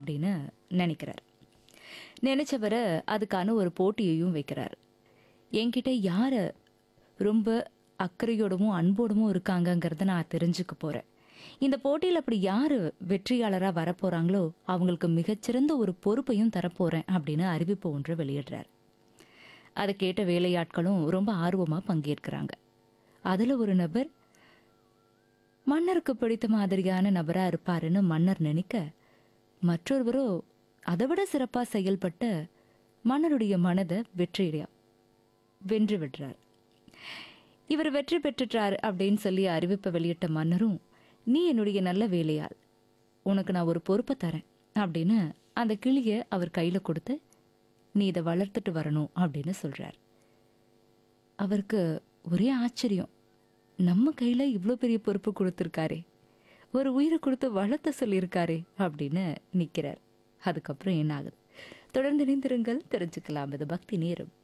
அப்படின்னு நினைக்கிறார் நினைச்சவரை அதுக்கான ஒரு போட்டியையும் வைக்கிறார் என்கிட்ட யார ரொம்ப அக்கறையோடவும் அன்போடவும் இருக்காங்கங்கிறத நான் தெரிஞ்சுக்க போறேன் இந்த போட்டியில் அப்படி யாரு வெற்றியாளராக வரப்போறாங்களோ அவங்களுக்கு மிகச்சிறந்த ஒரு பொறுப்பையும் தரப்போறேன் அப்படின்னு அறிவிப்பு ஒன்று வெளியிடுறார் அதை கேட்ட வேலையாட்களும் ரொம்ப ஆர்வமாக பங்கேற்கிறாங்க அதில் ஒரு நபர் மன்னருக்கு பிடித்த மாதிரியான நபரா இருப்பாருன்னு மன்னர் நினைக்க மற்றொருவரோ அதை விட சிறப்பா செயல்பட்ட மன்னருடைய மனதை வெற்றியா வென்று விடுறார் இவர் வெற்றி பெற்றுட்டார் அப்படின்னு சொல்லி அறிவிப்பை வெளியிட்ட மன்னரும் நீ என்னுடைய நல்ல வேலையாள் உனக்கு நான் ஒரு பொறுப்பை தரேன் அப்படின்னு அந்த கிளியை அவர் கையில கொடுத்து நீ இதை வளர்த்துட்டு வரணும் அப்படின்னு சொல்றார் அவருக்கு ஒரே ஆச்சரியம் நம்ம கையில இவ்வளோ பெரிய பொறுப்பு கொடுத்துருக்காரே ஒரு உயிரை கொடுத்து வளர்த்த சொல்லியிருக்காரே அப்படின்னு நிற்கிறார் அதுக்கப்புறம் என்ன ஆகுது தொடர்ந்து இணைந்திருங்கள் தெரிஞ்சுக்கலாம் இது பக்தி நேரம்